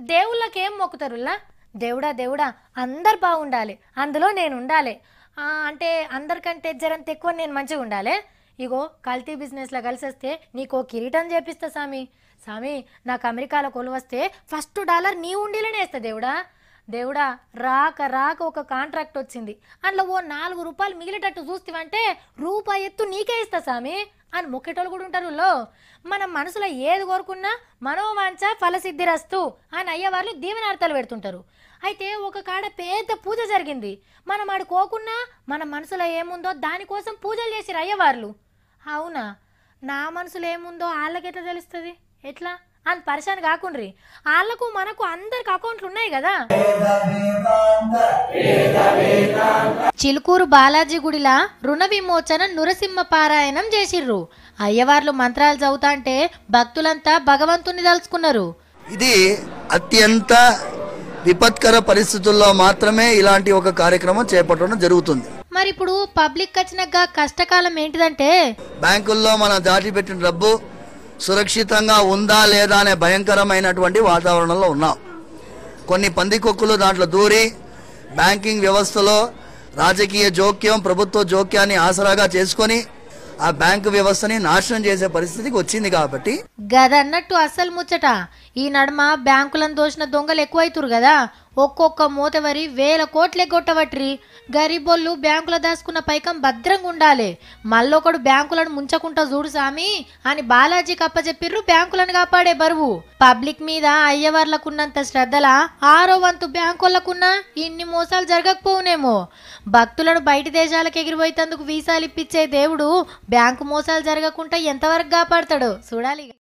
దేవుళ్ళకేం మొక్కుతారులా దేవుడా దేవుడా అందరు బాగుండాలి అందులో నేను ఉండాలి ఆ, అంటే అందరికంటే జరంత ఎక్కువ నేను మంచిగా ఉండాలి ఇగో కల్తీ బిజినెస్లో కలిసి వస్తే నీకు ఓ కిరీటం చేపిస్తా సామి సామి నాకు అమెరికాలో కొలువస్తే ఫస్ట్ డాలర్ నీ ఉండిలోనే వేస్తా దేవుడా దేవుడా రాక రాక ఒక కాంట్రాక్ట్ వచ్చింది అందులో ఓ నాలుగు రూపాయలు మిగిలేటట్టు చూస్తావంటే రూపాయి ఎత్తు నీకే ఇస్తా సామి అని మొక్కేటోళ్ళు కూడా ఉంటారు లో మన మనసులో ఏది కోరుకున్నా మనోవాంఛ ఫలసిద్ధిరస్తు అని అయ్యేవాళ్ళు దీవెనార్థాలు పెడుతుంటారు అయితే ఒక కాడ పెద్ద పూజ జరిగింది మనం ఆడుకోకున్నా మన మనసులో ఏముందో దానికోసం పూజలు చేసిరు అయ్యవార్లు అవునా నా మనసులో ఏముందో వాళ్ళకెట్లా తెలుస్తుంది ఎట్లా అని పరిశాన్ కాకుండ్రి వాళ్ళకు మనకు అందరికి అకౌంట్లు ఉన్నాయి కదా చిలుకూరు బాలాజీ గుడిలా రుణ విమోచన నురసింహ పారాయణం చేసిర్రు అయ్యవార్లు మంత్రాలు చదువుతా అంటే భక్తులంతా భగవంతుని తలుచుకున్నారు ఇది అత్యంత విపత్కర పరిస్థితుల్లో మాత్రమే ఇలాంటి ఒక కార్యక్రమం చేపట్టడం జరుగుతుంది మరి ఇప్పుడు పబ్లిక్ వచ్చినాక కష్టకాలం ఏంటిదంటే బ్యాంకుల్లో మనం దాచిపెట్టిన డబ్బు సురక్షితంగా ఉందా లేదా అనే భయంకరమైనటువంటి వాతావరణంలో ఉన్నాం కొన్ని పందికొక్కులు దాంట్లో దూరి బ్యాంకింగ్ వ్యవస్థలో రాజకీయ జోక్యం ప్రభుత్వ జోక్యాన్ని ఆసరాగా చేసుకొని ఆ బ్యాంకు వ్యవస్థని నాశనం చేసే పరిస్థితికి వచ్చింది కాబట్టి గదన్నట్టు అస్సలు ముచ్చట ఈ నడుమ బ్యాంకులను దోసిన దొంగలు ఎక్కువైతురు కదా ఒక్కొక్క మూతవరి వేల కోట్లే కొట్టవట్రి గరీబోళ్ళు బ్యాంకులో దాచుకున్న పైకం భద్రంగా ఉండాలి మళ్ళొకడు బ్యాంకులను ముంచకుండా చూడు సామి అని బాలాజీ కప్పచెప్పిర్రు బ్యాంకులను కాపాడే బరువు పబ్లిక్ మీద అయ్యవార్లకున్నంత శ్రద్ధలా ఆరో వంతు బ్యాంకులకున్నా ఇన్ని మోసాలు జరగకపోవునేమో భక్తులను బయటి దేశాలకు ఎగిరిపోయేందుకు వీసాలు ఇప్పించే దేవుడు బ్యాంకు మోసాలు జరగకుండా ఎంతవరకు కాపాడతాడో చూడాలి